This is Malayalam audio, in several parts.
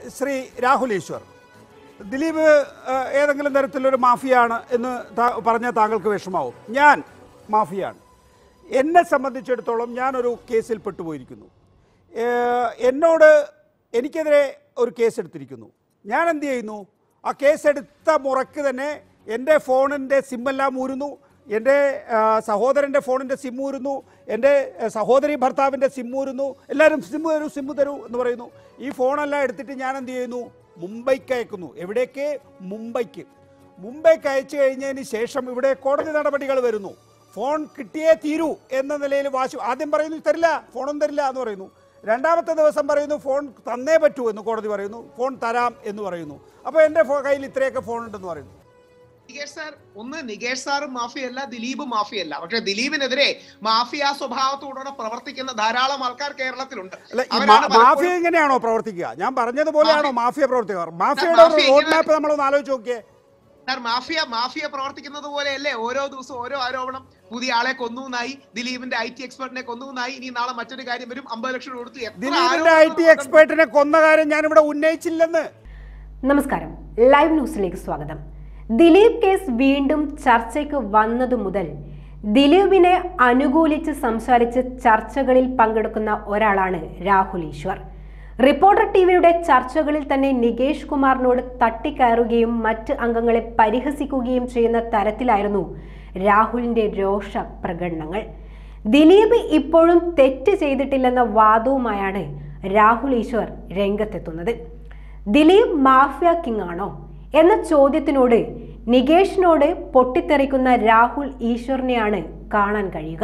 ശ്രീ രാഹുൽ ഈശ്വർ ദിലീപ് ഏഹ്, ഏതെങ്കിലും തരത്തിലൊരു മാഫിയാണ് എന്ന് താ- പറഞ്ഞാൽ താങ്കൾക്ക് വിഷമാവും ഞാൻ മാഫിയാണ് എന്നെ സംബന്ധിച്ചിടത്തോളം ഞാനൊരു കേസിൽ പെട്ടുപോയിരിക്കുന്നു ഏഹ്, എന്നോട് എനിക്കെതിരെ ഒരു കേസ് എടുത്തിരിക്കുന്നു ഞാൻ എന്ത് ചെയ്യുന്നു ആ കേസ് എടുത്ത മുറയ്ക്ക് തന്നെ എൻ്റെ ഫോണിൻ്റെ സിമ്മെല്ലാം ഊരുന്നു എൻ്റെ ആ, സഹോദരൻ്റെ ഫോണിൻ്റെ സിം ഊരുന്നു എൻ്റെ ആ, സഹോദരി ഭർത്താവിൻ്റെ സിം ഊരുന്നു എല്ലാവരും സിം തരൂ സിം തരൂ എന്ന് പറയുന്നു ഈ ഫോണെല്ലാം എടുത്തിട്ട് ഞാൻ എന്ത് ചെയ്യുന്നു മുംബൈക്ക് അയക്കുന്നു എവിടേക്ക് മുംബൈക്ക് മുംബൈക്ക് അയച്ചു കഴിഞ്ഞതിന് ശേഷം ഇവിടെ കോടതി നടപടികൾ വരുന്നു ഫോൺ കിട്ടിയേ തീരൂ എന്ന നിലയിൽ വാശി ആദ്യം പറയുന്നു തരില്ല ഫോണൊന്നും തരില്ല എന്ന് പറയുന്നു രണ്ടാമത്തെ ദിവസം പറയുന്നു ഫോൺ തന്നേ പറ്റൂ എന്ന് കോടതി പറയുന്നു ഫോൺ തരാം എന്ന് പറയുന്നു അപ്പോൾ എൻ്റെ ഫോ- കയ്യിൽ ഇത്രയൊക്കെ ഫോൺ ഉണ്ടെന്ന് പറയുന്നു നികേഷ് സാർ ഒന്ന് നികേഷ് സാറും മാഫിയല്ല ദിലീപും മാഫിയല്ല പക്ഷെ ദിലീപിനെതിരെ മാഫിയ സ്വഭാവത്തോടെ പ്രവർത്തിക്കുന്ന ധാരാളം ആൾക്കാർ കേരളത്തിലുണ്ട് അല്ല ഈ അവരാണ് മാ- മാഫിയ പലപ്പോഴും- എങ്ങനെയാണോ പ്രവർത്തിക്കുക ഞാൻ പറഞ്ഞതുപോലെയാണോ മാഫിയ- മാഫിയ പ്രവർത്തിക്കുക മാഫിയയുടെ ഒരു മാഫിയ റോഡ് ഇങ്ങനെ- മാപ്പ് നമ്മളൊന്ന് ആലോചിച്ച് നോക്കിയേ സാർ മാഫിയ മാഫിയ പ്രവർത്തിക്കുന്നത് പോലെയല്ലേ ഓരോ ദിവസവും ഓരോ ആരോപണം പുതിയ ആളെ കൊന്നുവെന്നായി ദിലീപിന്റെ ഐ ടി എക്സ്പെർട്ടിനെ കൊന്നുവെന്നായി ഇനി നാളെ മറ്റൊരു കാര്യം വരും അമ്പത് ലക്ഷം രൂപ കൊടുത്തു എത്ര ദിലീപിന്റെ ഐ ആരോപണങ്ങൾ ടി എക്സ്പേർട്ടിനെ കൊന്ന കാര്യം ഞാനിവിടെ ഉന്നയിച്ചില്ലെന്ന് നമസ്കാരം ലൈവ് ന്യൂസിലേക്ക് സ്വാഗതം ദിലീപ് കേസ് വീണ്ടും ചർച്ചയ്ക്ക് വന്നതു മുതൽ ദിലീപിനെ അനുകൂലിച്ച് സംസാരിച്ച് ചർച്ചകളിൽ പങ്കെടുക്കുന്ന ഒരാളാണ് രാഹുൽ ഈശ്വർ റിപ്പോർട്ടർ ടിവിയുടെ ചർച്ചകളിൽ തന്നെ നികേഷ് കുമാറിനോട് തട്ടിക്കയറുകയും മറ്റ് അംഗങ്ങളെ പരിഹസിക്കുകയും ചെയ്യുന്ന തരത്തിലായിരുന്നു രാഹുലിന്റെ രോഷ പ്രകടനങ്ങൾ ദിലീപ് ഇപ്പോഴും തെറ്റ് ചെയ്തിട്ടില്ലെന്ന വാദവുമായാണ് രാഹുൽ ഈശ്വർ രംഗത്തെത്തുന്നത് ദിലീപ് മാഫിയ കിങ് ആണോ എന്ന ചോദ്യത്തിനോട് നികേഷിനോട് പൊട്ടിത്തെറിക്കുന്ന രാഹുൽ ഈശ്വറിനെയാണ് കാണാൻ കഴിയുക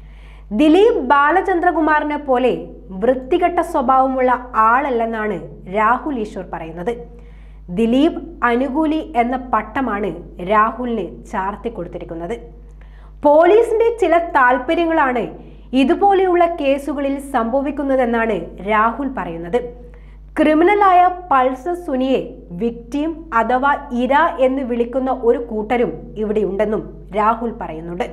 ദിലീപ് ബാലചന്ദ്രകുമാറിനെ പോലെ വൃത്തികെട്ട സ്വഭാവമുള്ള ആളല്ലെന്നാണ് രാഹുൽ ഈശ്വർ പറയുന്നത് ദിലീപ് അനുകൂലി എന്ന പട്ടമാണ് രാഹുലിന് ചാർത്തി കൊടുത്തിരിക്കുന്നത് പോലീസിന്റെ ചില താല്പര്യങ്ങളാണ് ഇതുപോലെയുള്ള കേസുകളിൽ സംഭവിക്കുന്നതെന്നാണ് രാഹുൽ പറയുന്നത് ക്രിമിനലായ പൾസർ സുനിയെ വിക്ടിം അഥവാ ഇര എന്ന് വിളിക്കുന്ന ഒരു കൂട്ടരും ഇവിടെയുണ്ടെന്നും രാഹുൽ പറയുന്നുണ്ട്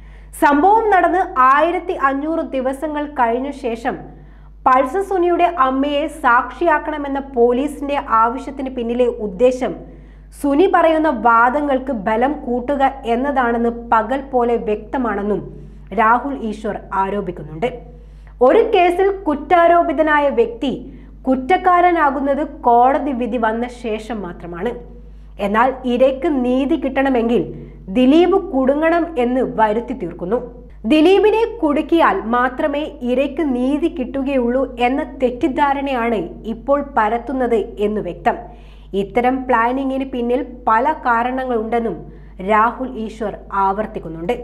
സംഭവം നടന്ന് ആയിരത്തി അഞ്ഞൂറ് ദിവസങ്ങൾ കഴിഞ്ഞ ശേഷം പൾസർ സുനിയുടെ അമ്മയെ സാക്ഷിയാക്കണമെന്ന പോലീസിന്റെ ആവശ്യത്തിന് പിന്നിലെ ഉദ്ദേശം സുനി പറയുന്ന വാദങ്ങൾക്ക് ബലം കൂട്ടുക എന്നതാണെന്ന് പകൽ പോലെ വ്യക്തമാണെന്നും രാഹുൽ ഈശ്വർ ആരോപിക്കുന്നുണ്ട് ഒരു കേസിൽ കുറ്റാരോപിതനായ വ്യക്തി കുറ്റക്കാരനാകുന്നത് കോടതി വിധി വന്ന ശേഷം മാത്രമാണ് എന്നാൽ ഇരയ്ക്ക് നീതി കിട്ടണമെങ്കിൽ ദിലീപ് കുടുങ്ങണം എന്ന് വരുത്തി തീർക്കുന്നു ദിലീപിനെ കുടുക്കിയാൽ മാത്രമേ ഇരയ്ക്ക് നീതി കിട്ടുകയുള്ളൂ എന്ന തെറ്റിദ്ധാരണയാണ് ഇപ്പോൾ പരത്തുന്നത് എന്ന് വ്യക്തം ഇത്തരം പ്ലാനിങ്ങിന് പിന്നിൽ പല കാരണങ്ങളുണ്ടെന്നും രാഹുൽ ഈശ്വർ ആവർത്തിക്കുന്നുണ്ട്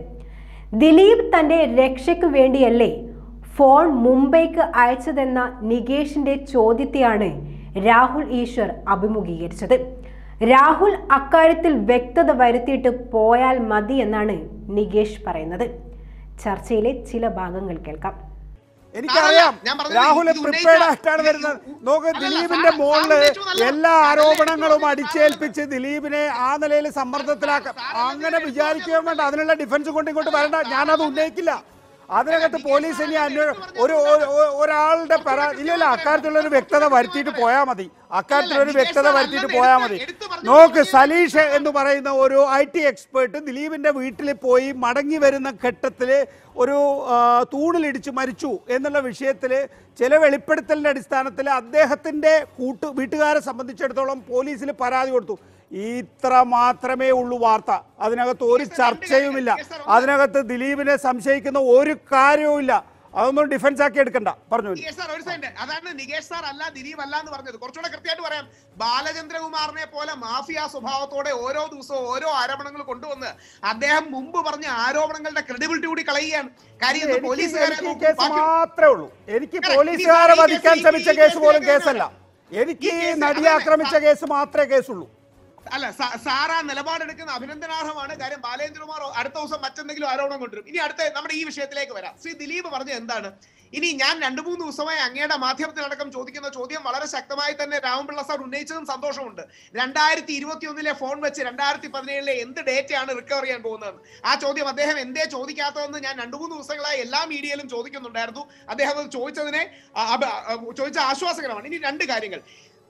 ദിലീപ് തന്റെ രക്ഷയ്ക്ക് വേണ്ടിയല്ലേ ഫോൺ മുംബൈക്ക് അയച്ചതെന്ന നികേഷിന്റെ ചോദ്യത്തെയാണ് രാഹുൽ ഈശ്വർ അഭിമുഖീകരിച്ചത് രാഹുൽ അക്കാര്യത്തിൽ വ്യക്തത വരുത്തിയിട്ട് പോയാൽ മതി എന്നാണ് നികേഷ് പറയുന്നത് ചർച്ചയിലെ ചില ഭാഗങ്ങൾ കേൾക്കാം എനിക്കറിയാം ഞാൻ പറഞ്ഞത് രാഹുൽ ഇത് പ്രിപ്പയർഡ് ഉന്നയിച്ച- ആയിട്ടാണ് വരുന്നത് നോക്ക് അല്ലല്ല, ദിലീപിന്റെ സാർ- മോളില് സാർ ഉന്നയിച്ചു എന്നല്ല. എല്ലാ അതല്ലേ ആരോപണങ്ങളും ഏറ്റവും അടിച്ചേൽപ്പിച്ച് ദിലീപിനെ ആ നിലയിൽ സമ്മർദ്ദത്തിലാക്കാം സാർ- അങ്ങനെ സാർ വിചാരിക്കുകയും വേണ്ട അതിനുള്ള ഡിഫൻസ് കൊണ്ട് ഇങ്ങോട്ട് വരണ്ട ഞാനത് ഉന്നയിക്കില്ല അതിനകത്ത് പോലീസ് ഇനി അന്വേഷണം ഒരു ഒരു- ഒരു- ഒരാളുടെ പരാ ഇല്ലല്ല അക്കാര്യത്തിലുള്ള ഒരു വ്യക്തത വരുത്തിയിട്ട് പോയാൽ മതി അക്കാര്യത്തിലൊരു വ്യക്തത വരുത്തിയിട്ട് പോയാൽ മതി നോക്ക് സലീഷ് എന്ന് പറയുന്ന ഒരു ഐ ടി എക്സ്പേർട്ട് ദിലീപിന്റെ വീട്ടിൽ പോയി മടങ്ങി വരുന്ന ഘട്ടത്തിൽ ഒരു ആ, തൂണിലിടിച്ച് മരിച്ചു എന്നുള്ള വിഷയത്തിൽ ചില വെളിപ്പെടുത്തലിന്റെ അടിസ്ഥാനത്തിൽ അദ്ദേഹത്തിന്റെ കൂട്ട് വീട്ടുകാരെ സംബന്ധിച്ചിടത്തോളം പോലീസിൽ പരാതി കൊടുത്തു ഇത്ര മാത്രമേ ഉള്ളൂ വാർത്ത അതിനകത്ത് ഒരു ചർച്ചയുമില്ല അതിനകത്ത് ദിലീപിനെ സംശയിക്കുന്ന ഒരു കാര്യവുമില്ല അതൊന്നും ഡിഫൻസ് ആക്കി എടുക്കണ്ട പറഞ്ഞു നികേഷ് സാർ ഒരു സെക്കൻഡ് അതാണ് നികേഷ് സാർ അല്ല ദിലീപ് അല്ല എന്ന് പറഞ്ഞത് കുറച്ചുകൂടെ കൃത്യമായിട്ട് പറയാം ബാലചന്ദ്രകുമാറിനെ പോലെ മാഫിയ സ്വഭാവത്തോടെ ഓരോ ദിവസവും ഓരോ ആരോപണങ്ങൾ കൊണ്ടുവന്ന് അദ്ദേഹം മുമ്പ് പറഞ്ഞ ആരോപണങ്ങളുടെ ക്രെഡിബിലിറ്റി കൂടി കളയുകയാണ് കാര്യം ഇന്ന് എനിക്ക് പോലീസുകാരെ എനിക്ക് ഈ നോക്കൂ, കേസ് ബാക്കി- മാത്രമേ ഉള്ളൂ എനിക്ക് Correct. പോലീസുകാരെ ഈ കേസ് വധിക്കാൻ ഈ ശ്രമിച്ച കേസ് കേസ് പോലും കേസ് കേസല്ല എനിക്ക് ഈ കേസ് നടിയെ അതാണ് ആക്രമിച്ച കേസ് മാത്രമേ കേസുള്ളൂ അല്ല സ- സാർ ആ നിലപാടെടുക്കുന്ന അഭിനന്ദനാർഹമാണ് കാര്യം ബാലേന്ദ്രകുമാർ അടുത്ത ദിവസം മറ്റെന്തെങ്കിലും ആരോപണം കൊണ്ടുവരും ഇനി അടുത്ത നമ്മുടെ ഈ വിഷയത്തിലേക്ക് വരാം ശ്രീ ദിലീപ് പറഞ്ഞത് എന്താണ് ഇനി ഞാൻ രണ്ടു മൂന്ന് ദിവസമായി അങ്ങയുടെ മാധ്യമത്തിലടക്കം ചോദിക്കുന്ന ചോദ്യം വളരെ ശക്തമായി തന്നെ രാമപിള്ള സാർ ഉന്നയിച്ചതും സന്തോഷമുണ്ട് രണ്ടായിരത്തി ഇരുപത്തി ഒന്നിലെ ഫോൺ വെച്ച് രണ്ടായിരത്തി പതിനേഴിലെ എന്ത് ഡേറ്റയാണ് റിക്കവർ ചെയ്യാൻ പോകുന്നത് ആ ചോദ്യം അദ്ദേഹം എന്തേ ചോദിക്കാത്തതെന്ന് ഞാൻ രണ്ടു മൂന്ന് ദിവസങ്ങളായി എല്ലാ മീഡിയയിലും ചോദിക്കുന്നുണ്ടായിരുന്നു അദ്ദേഹം അത് ചോദിച്ചതിനെ ആ, അബ- ആ, ചോദിച്ച ആശ്വാസകരമാണ് ഇനി രണ്ട് കാര്യങ്ങൾ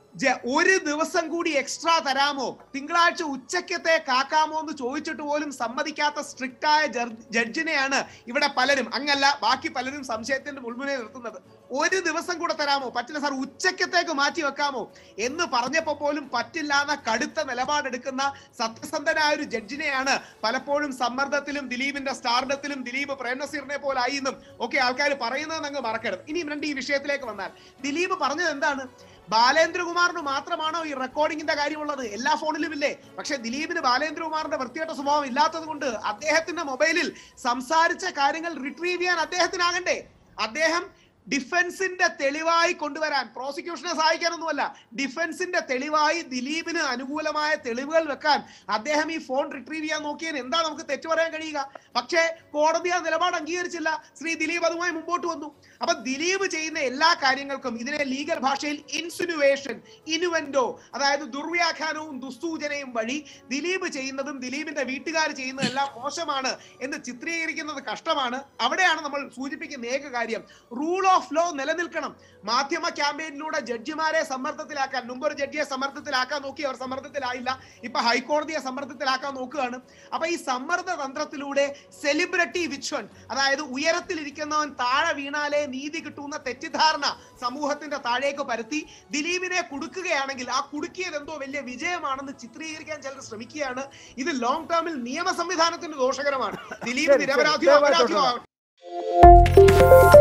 ജ- ഒരു ദിവസം കൂടി എക്സ്ട്രാ തരാമോ തിങ്കളാഴ്ച ഉച്ചക്കത്തെ കാക്കാമോ എന്ന് ചോദിച്ചിട്ട് പോലും സമ്മതിക്കാത്ത സ്ട്രിക്റ്റ് ആയ ജർ- ജഡ്ജിനെയാണ് ഇവിടെ പലരും അങ്ങല്ല ബാക്കി പലരും സംശയത്തിന്റെ മുൾമുനെ നിർത്തുന്നത് ഒരു ദിവസം കൂടെ തരാമോ പറ്റില്ല സാർ ഉച്ചക്കത്തേക്ക് മാറ്റി വെക്കാമോ എന്ന് പറഞ്ഞപ്പോ പോലും പറ്റില്ല എന്ന കടുത്ത നിലപാടെടുക്കുന്ന സത്യസന്ധനായ ഒരു ജഡ്ജിനെയാണ് പലപ്പോഴും സമ്മർദ്ദത്തിലും ദിലീപിന്റെ സ്റ്റാർഡത്തിലും ദിലീപ് പ്രേംനസീറിനെ പോലെ ആയി എന്നും ഒക്കെ ആൾക്കാർ പറയുന്നത് അങ്ങ് മറക്കരുത് ഇനി രണ്ട് ഈ വിഷയത്തിലേക്ക് വന്നാൽ ദിലീപ് പറഞ്ഞത് എന്താണ് ബാലേന്ദ്രകുമാറിന് മാത്രമാണോ ഈ റെക്കോർഡിംഗിന്റെ കാര്യമുള്ളത് എല്ലാ ഫോണിലും ഇല്ലേ പക്ഷെ ദിലീപിന് ബാലേന്ദ്രകുമാറിന്റെ വൃത്തികെട്ട സ്വഭാവം ഇല്ലാത്തത് കൊണ്ട് അദ്ദേഹത്തിന്റെ മൊബൈലിൽ സംസാരിച്ച കാര്യങ്ങൾ റിട്രീവ് ചെയ്യാൻ അദ്ദേഹത്തിനാകണ്ടേ അദ്ദേഹം ഡിഫൻസിന്റെ തെളിവായി കൊണ്ടുവരാൻ പ്രോസിക്യൂഷനെ സഹായിക്കാനൊന്നുമല്ല ഡിഫൻസിന്റെ തെളിവായി ദിലീപിന് അനുകൂലമായ തെളിവുകൾ വെക്കാൻ അദ്ദേഹം ഈ ഫോൺ റിട്രീവ് ചെയ്യാൻ നോക്കിയതിന് എന്താ നമുക്ക് തെറ്റു പറയാൻ കഴിയുക പക്ഷേ കോടതി ആ നിലപാട് അംഗീകരിച്ചില്ല ശ്രീ ദിലീപ് അതുമായി മുമ്പോട്ട് വന്നു അപ്പൊ ദിലീപ് ചെയ്യുന്ന എല്ലാ കാര്യങ്ങൾക്കും ഇതിനെ ലീഗൽ ഭാഷയിൽ ഇൻസിനുവേഷൻ ഇനുവെന്റോ അതായത് ദുർവ്യാഖ്യാനവും ദുസ്സൂചനയും വഴി ദിലീപ് ചെയ്യുന്നതും ദിലീപിന്റെ വീട്ടുകാർ ചെയ്യുന്നതും എല്ലാം മോശമാണ് എന്ന് ചിത്രീകരിക്കുന്നത് കഷ്ടമാണ് അവിടെയാണ് നമ്മൾ സൂചിപ്പിക്കുന്ന ഏക കാര്യം റൂൾ ഓഫ് ലോ നിലനിൽക്കണം മാധ്യമ ക്യാമ്പയിനിലൂടെ ജഡ്ജിമാരെ സമ്മർദ്ദത്തിലാക്കാൻ മുമ്പ് ഒരു ജഡ്ജിയെ സമ്മർദ്ദത്തിലാക്കാൻ നോക്കി അവർ സമ്മർദ്ദത്തിലായില്ല ഇപ്പൊ ഹൈക്കോടതിയെ സമ്മർദ്ദത്തിലാക്കാൻ നോക്കുകയാണ് അപ്പൊ ഈ സമ്മർദ്ദ തന്ത്രത്തിലൂടെ സെലിബ്രിറ്റി വിച്വൻ അതായത് ഉയരത്തിലിരിക്കുന്നവൻ താഴെ വീണാലേ നീതി കിട്ടുന്ന തെറ്റിദ്ധാരണ സമൂഹത്തിന്റെ താഴേക്ക് പരത്തി ദിലീപിനെ കുടുക്കുകയാണെങ്കിൽ ആ കുടുക്കിയത് എന്തോ വലിയ വിജയമാണെന്ന് ചിത്രീകരിക്കാൻ ചിലർ ശ്രമിക്കുകയാണ് ഇത് ലോങ് ടേമിൽ നിയമ സംവിധാനത്തിന് ദോഷകരമാണ് ദിലീപ് ശരി, ശരി. നിരപരാധിയോ ദയവായി അപരാധിയോ തുടരുക. ആവട്ടെ